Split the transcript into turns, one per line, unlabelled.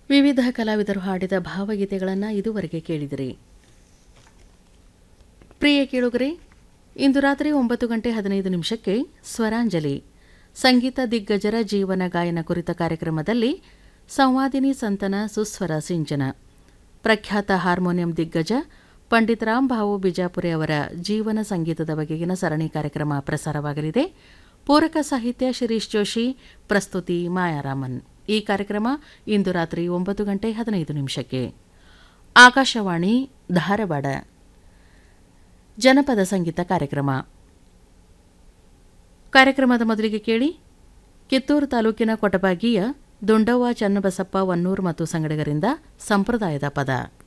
ವಿವಿಧ ಕಲಾವಿದರು ಹಾಡಿದ ಭಾವಗೀತೆಗಳನ್ನು ಇದುವರೆಗೆ ಕೇಳಿದಿರಿ ಪ್ರಿಯ ಕೇಳುಗರೆ ಇಂದು ರಾತ್ರಿ ಒಂಬತ್ತು ಗಂಟೆ ಹದಿನೈದು ನಿಮಿಷಕ್ಕೆ ಸ್ವರಾಂಜಲಿ ಸಂಗೀತ ದಿಗ್ಗಜರ ಜೀವನ ಗಾಯನ ಕುರಿತ ಕಾರ್ಯಕ್ರಮದಲ್ಲಿ ಸಂವಾದಿನಿ ಸಂತನ ಸುಸ್ವರ ಸಿಂಚನ ಪ್ರಖ್ಯಾತ ಹಾರ್ಮೋನಿಯಂ ದಿಗ್ಗಜ ಪಂಡಿತ್ ರಾಮ್ ಭಾವು ಬಿಜಾಪುರೆ ಅವರ ಜೀವನ ಸಂಗೀತದ ಬಗೆಗಿನ ಸರಣಿ ಕಾರ್ಯಕ್ರಮ ಪ್ರಸಾರವಾಗಲಿದೆ ಪೂರಕ ಸಾಹಿತ್ಯ ಶಿರೀಶ್ ಜೋಶಿ ಪ್ರಸ್ತುತಿ ಮಾಯಾರಾಮನ್ ಈ ಕಾರ್ಯಕ್ರಮ ಇಂದು ರಾತ್ರಿ ಒಂಬತ್ತು ಗಂಟೆ ಹದಿನೈದು ನಿಮಿಷಕ್ಕೆ ಆಕಾಶವಾಣಿ ಧಾರವಾಡ ಜನಪದ ಸಂಗೀತ ಕಾರ್ಯಕ್ರಮ ಕಾರ್ಯಕ್ರಮದ ಮೊದಲಿಗೆ ಕೇಳಿ ಕಿತ್ತೂರು ತಾಲೂಕಿನ ಕೊಟಬಾಗಿಯ ದುಂಡವ್ವ ಚನ್ನಬಸಪ್ಪ ವನ್ನೂರ್ ಮತ್ತು ಸಂಗಡಿಗರಿಂದ ಸಂಪ್ರದಾಯದ ಪದ